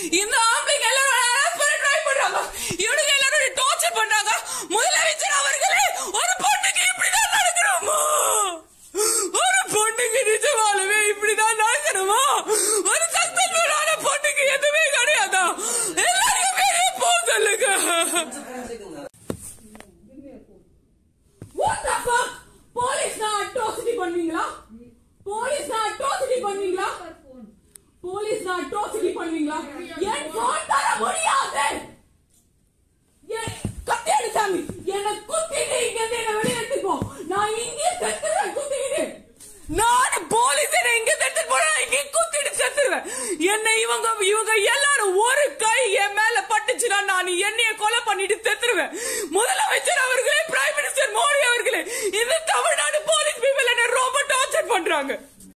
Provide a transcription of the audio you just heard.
இந்த ஆம்பளைங்க எல்லாரும் harass பண்ண try பண்றாங்க இவனுங்க எல்லாரும் டார்ச்சர் பண்றாங்க முதலமைச்சர் அவர்களே ஒரு பொண்ணுக்கு இப்படிதான் நடக்கணுமா ஒரு பொண்ணுக்கு நிஜமாலுமே இப்படிதான் நடக்கணுமா ஒரு சக்சஸ்ஃபுல்லான பொண்ணுக்கு எதுவுமே கிடையாதா எல்லாருக்கும் வெளியே போக சொல்லுங்க What the fuck? போலீஸ் தான் அட்ராசிட்டி பண்ணுவீங்களா போலீஸ் தான் அட்ராசிட்டி பண்ணுவீங்களா போலீஸ் தான் அட்ராசிட்டி பண்ணுவீங்களா என் போன் தர முடியாது என் கத்தி எடு சாமி என்ன குத்திட்டு இங்க இருந்து என்ன வெளியே எடுத்துக்கோ நான் இங்கே செத்துருவேன் குத்திக்கிட்டு நான் போலீஸ் என்ன இங்க எடுத்துட்டு போனா இங்கே குத்திட்டு செத்துருவேன் என்ன இவங்க இவங்க எல்லாரும் ஒரு கை என் மேல பட்டுச்சுன்னா நான் என்னைய கொலை பண்ணிட்டு செத்துருவேன் முதலமைச்சர் அவர்களே பிரைம் மினிஸ்டர் மோடி அவர்களே இந்த தமிழ்நாடு போலீஸ் பீப்பிள் என்ன ரொம்ப டார்ச்சர் பண்றாங்க